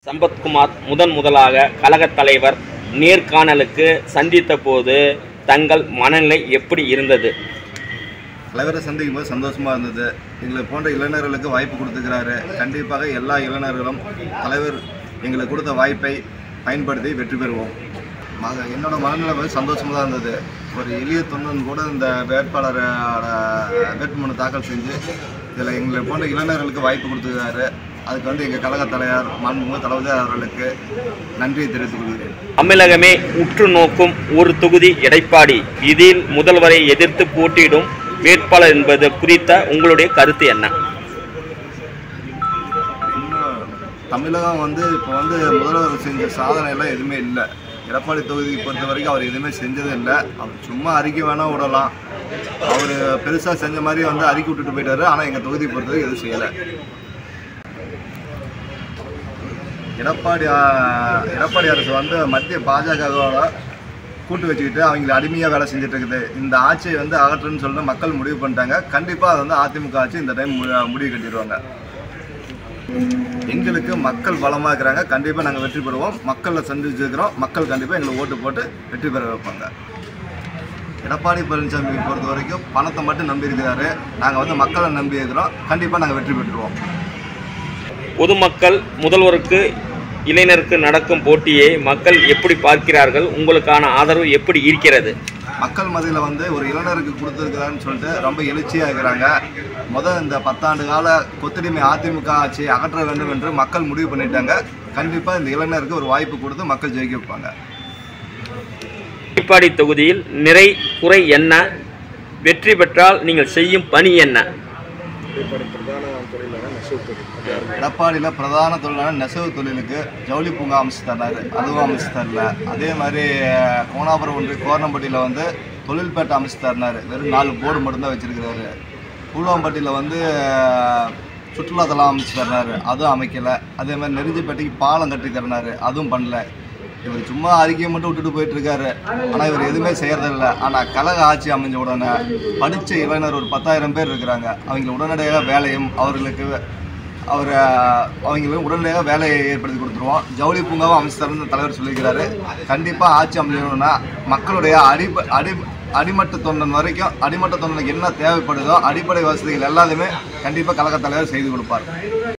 சம்பத்குமார் முதன் முதலாக கழகத் தலைவர் நேர்காணலுக்கு சந்தித்த போது தங்கள் மனநிலை எப்படி இருந்தது தலைவரை சந்திக்கும் போது சந்தோஷமாக இருந்தது எங்களை போன்ற இளைஞர்களுக்கு வாய்ப்பு கொடுத்துக்கிறாரு கண்டிப்பாக எல்லா இளைஞர்களும் தலைவர் எங்களுக்கு கொடுத்த வாய்ப்பை பயன்படுத்தி வெற்றி பெறுவோம் மக என்னோட மனநிலை வந்து சந்தோஷமாக தான் இருந்தது ஒரு எளிய தொண்டன் கூட இந்த வேட்பாளரோட வேட்புமனு தாக்கல் செஞ்சு இதில் எங்களை போன்ற இளைஞர்களுக்கு வாய்ப்பு கொடுத்துக்கிறாரு அதுக்கு வந்து எங்கள் கழக தலைவர் மாண்புமிகு தளபதி அவர்களுக்கு நன்றியை தெரிவித்துக் கொள்கிறேன் தமிழகமே உற்று நோக்கும் ஒரு தொகுதி எடைப்பாடி இதில் முதல்வரை எதிர்த்து போட்டியிடும் வேட்பாளர் என்பது குறித்த உங்களுடைய கருத்து என்ன இன்னும் தமிழகம் வந்து இப்போ வந்து முதல்வர் செஞ்ச சாதனை எல்லாம் எதுவுமே இல்லை எடப்பாடி தொகுதியை பொறுத்த வரைக்கும் அவர் எதுவுமே செஞ்சது இல்லை அவர் சும்மா அறிக்கை வேணால் விடலாம் அவர் பெருசாக செஞ்ச மாதிரி வந்து அறிக்கை விட்டுட்டு போயிட்டாரு ஆனால் எங்கள் தொகுதியை பொறுத்த வரைக்கும் எதுவும் செய்யலை எடப்பாடி ஆ, எடப்பாடி அரசு வந்து மத்திய பாஜகவோட கூட்டு வச்சுக்கிட்டு அவங்களை அடிமையாக வேலை செஞ்சுட்டு இருக்குது இந்த ஆட்சியை வந்து அகற்றுன்னு சொல்லிட்டு மக்கள் முடிவு பண்ணிட்டாங்க கண்டிப்பாக அது வந்து அதிமுக ஆட்சி இந்த டைம் முடிவு கட்டிடுவாங்க எங்களுக்கு மக்கள் பலமாக இருக்கிறாங்க கண்டிப்பாக நாங்கள் வெற்றி பெறுவோம் மக்களை சந்திச்சிருக்கிறோம் மக்கள் கண்டிப்பாக எங்களை ஓட்டு போட்டு வெற்றி பெற வைப்பாங்க எடப்பாடி பழனிசாமி பொறுத்த வரைக்கும் பணத்தை மட்டும் நம்பி இருக்கிறாரு நாங்கள் வந்து மக்களை நம்பி இருக்கிறோம் கண்டிப்பாக நாங்கள் வெற்றி பெற்றுருவோம் பொதுமக்கள் முதல்வருக்கு இளைஞருக்கு நடக்கும் போட்டியை மக்கள் எப்படி பார்க்கிறார்கள் உங்களுக்கான ஆதரவு எப்படி இருக்கிறது மக்கள் மத்தியில் வந்து ஒரு இளைஞருக்கு கொடுத்துருக்குறான்னு சொல்லிட்டு ரொம்ப எழுச்சியாக இருக்கிறாங்க முதல் இந்த பத்தாண்டு கால கொத்தடிமை அதிமுக ஆட்சியை அகற்ற வேண்டும் என்று மக்கள் முடிவு பண்ணிட்டாங்க கண்டிப்பாக இந்த இளைஞருக்கு ஒரு வாய்ப்பு கொடுத்து மக்கள் ஜெயிக்க வைப்பாங்க எடப்பாடி தொகுதியில் நிறை குறை என்ன வெற்றி பெற்றால் நீங்கள் செய்யும் பணி என்ன எடப்பாடியில் பிரதான தொழிலான நெசவு தொழிலுக்கு ஜவுளி பூங்கா அமைச்சு தர்றாரு அதுவும் அமைச்சு தரல அதே மாதிரி அஹ், கோணாபுரம் ஒன்று கோரணம்பட்டியில் வந்து தொழில்பேட்டை அமைச்சு தரனாரு வெறும் நாலு போர்டு மட்டும்தான் வச்சிருக்கிறாரு பூலாம்பட்டியில் வந்து அஹ், சுற்றுலாத்தலம் அமைச்சு தர்றாரு அதுவும் அமைக்கல அதே மாதிரி நெருஞ்சிப்பட்டிக்கு பாலம் கட்டி தரனாரு அதுவும் பண்ணல இவர் சும்மா அறிக்கையை மட்டும் விட்டுட்டு போயிட்டு இருக்காரு ஆனால் இவர் எதுவுமே செய்யறதில்ல ஆனால் கழக ஆட்சி அமைஞ்ச உடனே படித்த இளைஞர் ஒரு பத்தாயிரம் பேர் இருக்கிறாங்க அவங்க உடனடியாக வேலையும் அவர்களுக்கு அவர் அவங்களுக்கு உடனடியாக வேலையை ஏற்படுத்தி கொடுத்துருவோம் ஜவுளி பூங்காவும் அமைச்சு தரணும்னு தலைவர் சொல்லியிருக்கிறாரு கண்டிப்பாக ஆட்சி அமைஞ்சணும்னா மக்களுடைய அடி அடி அடிமட்ட தொண்டன் வரைக்கும் அடிமட்ட தொண்டனுக்கு என்ன தேவைப்படுதோ அடிப்படை வசதிகள் எல்லாத்தையுமே கண்டிப்பாக கழக தலைவர் செய்து கொடுப்பார்